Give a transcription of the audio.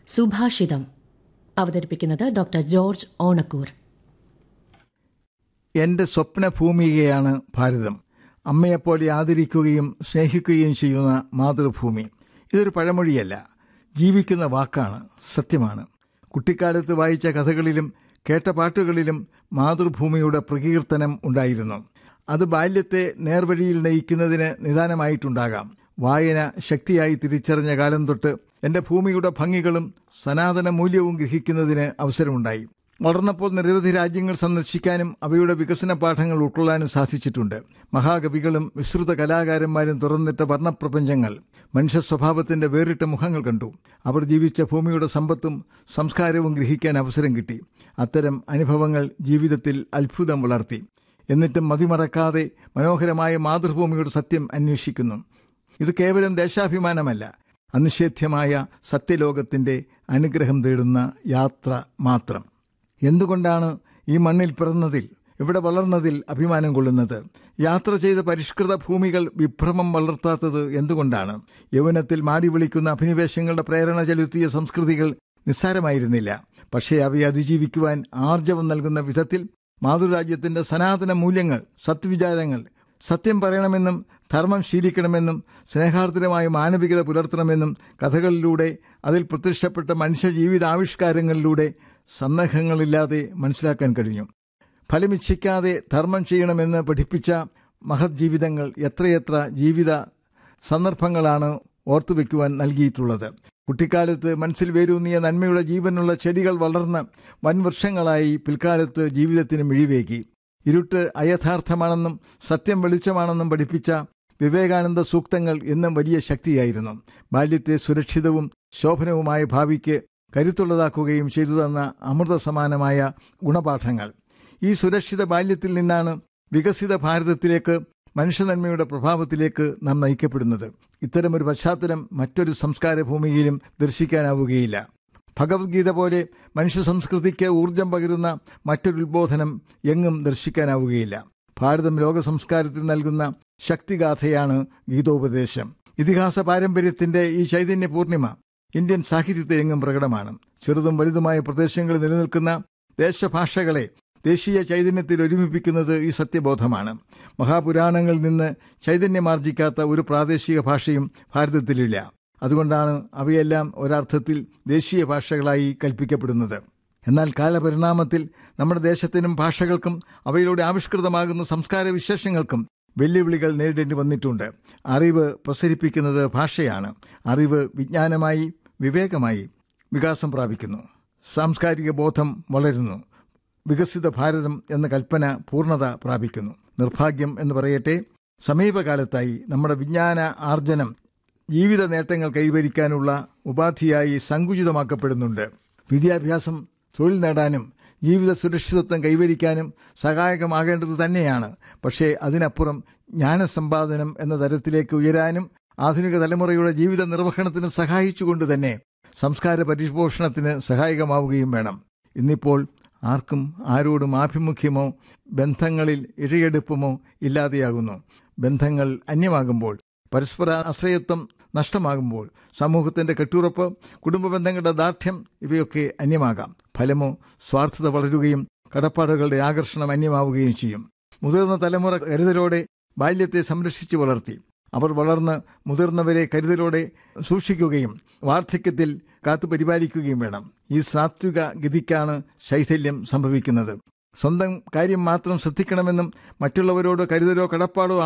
സുഭാഷിതം അവതരിപ്പിക്കുന്നത് doctor George Onakkoor എന്റെ സ്വപ്നഭൂമികയാണ് ഭാരതം അമ്മയെപ്പോലെ ആദരിക്കുകയും സ്നേഹിക്കുകയും ചെയ്യുന്ന മാതൃഭൂമി ഇതൊരു പഴമൊഴിയല്ല ജീവിക്കുന്ന വാക്കാണ് സത്യമാണ് കുട്ടിക്കാലത്ത് വായിച്ച കഥകളിലും കേട്ട പാട്ടുകളിലും മാതൃഭൂമിയുടെ പ്രകീർത്തനം ഉണ്ടായിരുന്നു അത് ബാല്യത്തെ നേർവഴിയിൽ നയിക്കുന്നതിന് നിദാനമായിട്ടുണ്ടാകാം വായന ശക്തിയായി തിരിച്ചറിഞ്ഞ കാലം തൊട്ട് എന്റെ ഭൂമിയുടെ ഭംഗികളും സനാതന മൂല്യവും ഗ്രഹിക്കുന്നതിന് അവസരമുണ്ടായി വളർന്നപ്പോൾ നിരവധി രാജ്യങ്ങൾ സന്ദർശിക്കാനും അവയുടെ വികസന പാഠങ്ങൾ ഉൾക്കൊള്ളാനും സാധിച്ചിട്ടുണ്ട് മഹാകവികളും വിസ്തൃത കലാകാരന്മാരും തുറന്നിട്ട വർണ്ണപ്രപഞ്ചങ്ങൾ മനുഷ്യ സ്വഭാവത്തിന്റെ വേറിട്ട മുഖങ്ങൾ കണ്ടു അവർ ജീവിച്ച ഭൂമിയുടെ സമ്പത്തും സംസ്കാരവും ഗ്രഹിക്കാൻ അവസരം കിട്ടി അത്തരം അനുഭവങ്ങൾ ജീവിതത്തിൽ അത്ഭുതം വളർത്തി എന്നിട്ടും മതിമറക്കാതെ മനോഹരമായ മാതൃഭൂമിയുടെ സത്യം അന്വേഷിക്കുന്നു ഇത് കേവലം ദേശാഭിമാനമല്ല അനിഷേധ്യമായ സത്യലോകത്തിന്റെ അനുഗ്രഹം തേടുന്ന യാത്ര മാത്രം എന്തുകൊണ്ടാണ് ഈ മണ്ണിൽ പിറന്നതിൽ ഇവിടെ വളർന്നതിൽ അഭിമാനം കൊള്ളുന്നത് യാത്ര ചെയ്ത പരിഷ്കൃത ഭൂമികൾ വിഭ്രമം വളർത്താത്തത് എന്തുകൊണ്ടാണ് യൗവനത്തിൽ മാടി വിളിക്കുന്ന അഭിനിവേശങ്ങളുടെ പ്രേരണ ചെലുത്തിയ സംസ്കൃതികൾ നിസ്സാരമായിരുന്നില്ല പക്ഷേ അവയെ അതിജീവിക്കുവാൻ ആർജവം നൽകുന്ന വിധത്തിൽ മാതൃരാജ്യത്തിന്റെ സനാതന മൂല്യങ്ങൾ സത്വിചാരങ്ങൾ സത്യം പറയണമെന്നും ധർമ്മം ശീലിക്കണമെന്നും സ്നേഹാർദ്രമായ മാനവികത പുലർത്തണമെന്നും കഥകളിലൂടെ അതിൽ പ്രത്യക്ഷപ്പെട്ട മനുഷ്യ ജീവിതാവിഷ്കാരങ്ങളിലൂടെ സന്ദേഹങ്ങളില്ലാതെ മനസ്സിലാക്കാൻ കഴിഞ്ഞു ഫലമിച്ഛിക്കാതെ ധർമ്മം ചെയ്യണമെന്ന് പഠിപ്പിച്ച മഹത് ജീവിതങ്ങൾ എത്രയെത്ര ജീവിത സന്ദർഭങ്ങളാണ് ഓർത്തുവെക്കുവാൻ നൽകിയിട്ടുള്ളത് കുട്ടിക്കാലത്ത് മനസ്സിൽ വേരൂന്നിയ നന്മയുടെ ജീവനുള്ള ചെടികൾ വളർന്ന് വൻവൃക്ഷങ്ങളായി പിൽക്കാലത്ത് ജീവിതത്തിന് മിഴിവേകി ഇരുട്ട് അയഥാർത്ഥമാണെന്നും സത്യം വെളിച്ചമാണെന്നും പഠിപ്പിച്ച വിവേകാനന്ദ സൂക്തങ്ങൾ എന്നും വലിയ ശക്തിയായിരുന്നു ബാല്യത്തെ സുരക്ഷിതവും ശോഭനവുമായ ഭാവിക്ക് കരുത്തുള്ളതാക്കുകയും ചെയ്തു തന്ന അമൃത സമാനമായ ഗുണപാഠങ്ങൾ ഈ സുരക്ഷിത ബാല്യത്തിൽ നിന്നാണ് വികസിത ഭാരതത്തിലേക്ക് മനുഷ്യനന്മയുടെ പ്രഭാവത്തിലേക്ക് നാം നയിക്കപ്പെടുന്നത് ഇത്തരമൊരു പശ്ചാത്തലം മറ്റൊരു സംസ്കാര ഭൂമിയിലും ദർശിക്കാനാവുകയില്ല ഭഗവത്ഗീത പോലെ മനുഷ്യ സംസ്കൃതിക്ക് ഊർജം പകരുന്ന മറ്റൊരു ഉത്ബോധനം എങ്ങും ദർശിക്കാനാവുകയില്ല ഭാരതം ലോക സംസ്കാരത്തിൽ നൽകുന്ന ശക്തിഗാഥയാണ് ഗീതോപദേശം ഇതിഹാസ പാരമ്പര്യത്തിന്റെ ഈ ചൈതന്യ പൂർണിമ ഇന്ത്യൻ സാഹിത്യത്തെ എങ്ങും പ്രകടമാണ് ചെറുതും വലുതുമായ പ്രദേശങ്ങളിൽ നിലനിൽക്കുന്ന ദേശഭാഷകളെ ദേശീയ ചൈതന്യത്തിൽ ഒരുമിപ്പിക്കുന്നത് ഈ സത്യബോധമാണ് മഹാപുരാണങ്ങളിൽ നിന്ന് ചൈതന്യമാർജിക്കാത്ത ഒരു പ്രാദേശിക ഭാഷയും ഭാരതത്തിലില്ല അതുകൊണ്ടാണ് അവയെല്ലാം ഒരർത്ഥത്തിൽ ദേശീയ ഭാഷകളായി കൽപ്പിക്കപ്പെടുന്നത് എന്നാൽ കാലപരിണാമത്തിൽ നമ്മുടെ ദേശത്തിനും ഭാഷകൾക്കും അവയിലൂടെ ആവിഷ്കൃതമാകുന്ന സംസ്കാര വിശേഷങ്ങൾക്കും വെല്ലുവിളികൾ നേരിടേണ്ടി വന്നിട്ടുണ്ട് അറിവ് പ്രസരിപ്പിക്കുന്നത് ഭാഷയാണ് അറിവ് വിജ്ഞാനമായി വിവേകമായി വികാസം പ്രാപിക്കുന്നു സാംസ്കാരിക ബോധം വളരുന്നു വികസിത ഭാരതം എന്ന കൽപ്പന പൂർണ്ണത പ്രാപിക്കുന്നു നിർഭാഗ്യം എന്ന് പറയട്ടെ സമീപകാലത്തായി നമ്മുടെ വിജ്ഞാന ആർജനം ജീവിത നേട്ടങ്ങൾ കൈവരിക്കാനുള്ള ഉപാധിയായി സങ്കുചിതമാക്കപ്പെടുന്നുണ്ട് വിദ്യാഭ്യാസം തൊഴിൽ നേടാനും ജീവിത സുരക്ഷിതത്വം കൈവരിക്കാനും സഹായകമാകേണ്ടത് തന്നെയാണ് പക്ഷേ അതിനപ്പുറം ജ്ഞാനസമ്പാദനം എന്ന തരത്തിലേക്ക് ഉയരാനും ആധുനിക തലമുറയുടെ ജീവിത നിർവഹണത്തിന് സഹായിച്ചുകൊണ്ട് തന്നെ സംസ്കാര പരിപോഷണത്തിന് സഹായകമാവുകയും വേണം ഇന്നിപ്പോൾ ആർക്കും ആരോടും ആഭിമുഖ്യമോ ബന്ധങ്ങളിൽ ഇഴയെടുപ്പമോ ഇല്ലാതെയാകുന്നു ബന്ധങ്ങൾ അന്യമാകുമ്പോൾ പരസ്പര ആശ്രയത്വം നഷ്ടമാകുമ്പോൾ സമൂഹത്തിന്റെ കെട്ടുറപ്പ് കുടുംബ ബന്ധങ്ങളുടെ ദാർഢ്യം ഇവയൊക്കെ അന്യമാകാം ഫലമോ സ്വാർത്ഥത വളരുകയും കടപ്പാടുകളുടെ ആകർഷണം അന്യമാവുകയും ചെയ്യും മുതിർന്ന തലമുറ കരുതലോടെ ബാല്യത്തെ സംരക്ഷിച്ചു വളർത്തി അവർ വളർന്ന് മുതിർന്നവരെ കരുതലോടെ സൂക്ഷിക്കുകയും വാർദ്ധക്യത്തിൽ കാത്തു പരിപാലിക്കുകയും വേണം ഈ സാത്വിക ഗതിക്കാണ് ശൈഥല്യം സംഭവിക്കുന്നത് സ്വന്തം കാര്യം മാത്രം ശ്രദ്ധിക്കണമെന്നും മറ്റുള്ളവരോട് കരുതലോ കടപ്പാടോ